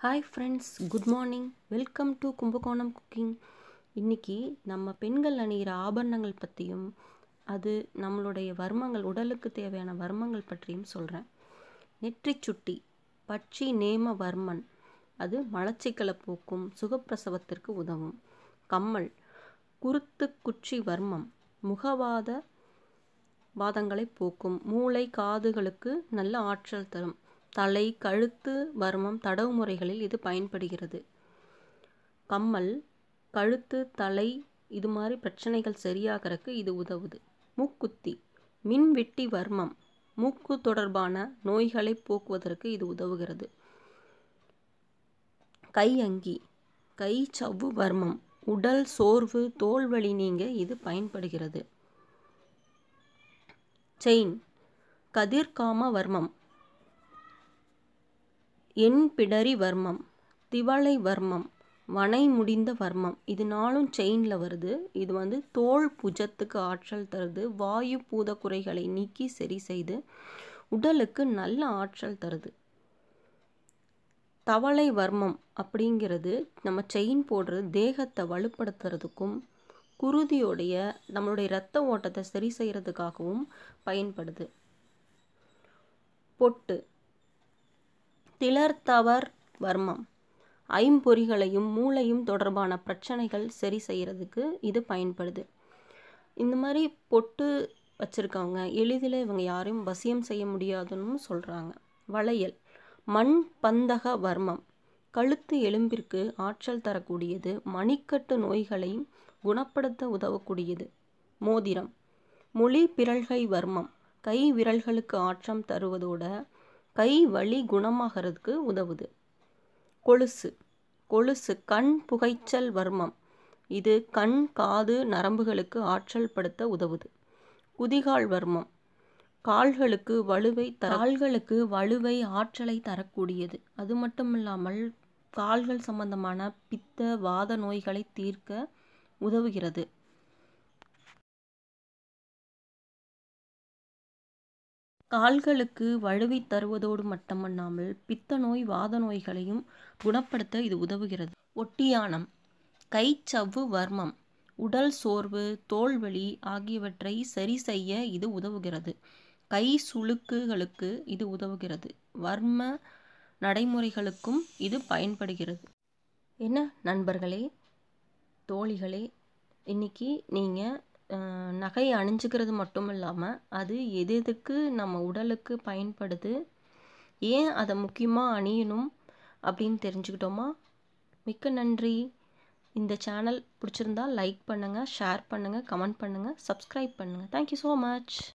hi friends good morning welcome to Kumbakonam cooking இன்றைக்கி நம்ம பெண்கள் அணிகிற ஆபரணங்கள் பற்றியும் அது நம்மளுடைய வர்மங்கள் உடலுக்கு தேவையான வர்மங்கள் பற்றியும் சொல்கிறேன் நெற்றிச் சுட்டி பட்சி நேம வர்மன் அது மலச்சிக்கலை போக்கும் சுகப்பிரசவத்திற்கு உதவும் கம்மல் குருத்து குச்சி வர்மம் முகவாத வாதங்களை போக்கும் மூளை காதுகளுக்கு நல்ல ஆற்றல் தரும் தலை கழுத்து வர்மம் தடவு முறைகளில் இது பயன்படுகிறது கம்மல் கழுத்து தலை இது மாதிரி பிரச்சனைகள் சரியாகிறதுக்கு இது உதவுது மூக்குத்தி மின்வெட்டி வர்மம் மூக்கு தொடர்பான நோய்களை போக்குவதற்கு இது உதவுகிறது கை அங்கி கை சவ்வு வர்மம் உடல் சோர்வு தோல்வலி நீங்க இது பயன்படுகிறது செயின் கதிர்காம வர்மம் எண் பிடரி வர்மம் திவளை வர்மம் வனை முடிந்த வர்மம் இது நாளும் செயினில் வருது இது வந்து தோல் புஜத்துக்கு ஆற்றல் தருது வாயு பூத குறைகளை நீக்கி சரி செய்து உடலுக்கு நல்ல ஆற்றல் தருது தவளை வர்மம் அப்படிங்கிறது நம்ம செயின் போடுறது தேகத்தை வலுப்படுத்துறதுக்கும் குருதியோடைய நம்மளுடைய இரத்த ஓட்டத்தை சரி செய்கிறதுக்காகவும் பயன்படுது பொட்டு திளர்த்தவர் வர்மம் ஐம்பொறிகளையும் மூளையும் தொடர்பான பிரச்சனைகள் சரி செய்கிறதுக்கு இது பயன்படுது இந்த மாதிரி பொட்டு வச்சுருக்கவங்க எளிதில் இவங்க யாரையும் வசியம் செய்ய முடியாதுன்னு சொல்கிறாங்க வளையல் மண் பந்தக வர்மம் கழுத்து எலும்பிற்கு ஆற்றல் தரக்கூடியது மணிக்கட்டு நோய்களையும் குணப்படுத்த உதவக்கூடியது மோதிரம் மொழி பிறழ்கை வர்மம் கை விரல்களுக்கு ஆற்றம் தருவதோட கை வலி குணமாகிறதுக்கு உதவுது கொலுசு கொலுசு கண் புகைச்சல் வர்மம் இது கண் காது நரம்புகளுக்கு ஆற்றல் படுத்த உதவுது குதிகால் வர்மம் கால்களுக்கு வலுவை த கால்களுக்கு வலுவை ஆற்றலை தரக்கூடியது அது மட்டும் இல்லாமல் கால்கள் சம்பந்தமான பித்த வாத நோய்களை தீர்க்க உதவுகிறது கால்களுக்கு வலுவை தருவதோடு மட்டுமல்லாமல் பித்த நோய் வாத நோய்களையும் குணப்படுத்த இது உதவுகிறது ஒட்டியானம் கை சவ்வு வர்மம் உடல் சோர்வு தோல்வலி ஆகியவற்றை சரி செய்ய இது உதவுகிறது கை சுளுக்குகளுக்கு இது உதவுகிறது வர்ம நடைமுறைகளுக்கும் இது பயன்படுகிறது என்ன நண்பர்களே தோழிகளே இன்னைக்கு நீங்கள் நகை அணிஞ்சுக்கிறது மட்டும் இல்லாமல் அது எது எதுக்கு நம்ம உடலுக்கு பயன்படுது ஏன் அதை முக்கியமாக அணியணும் அப்படின்னு தெரிஞ்சுக்கிட்டோமா மிக்க நன்றி இந்த சேனல் பிடிச்சிருந்தா லைக் பண்ணுங்கள் ஷேர் பண்ணுங்கள் கமெண்ட் பண்ணுங்கள் சப்ஸ்கிரைப் பண்ணுங்கள் தேங்க்யூ ஸோ மச்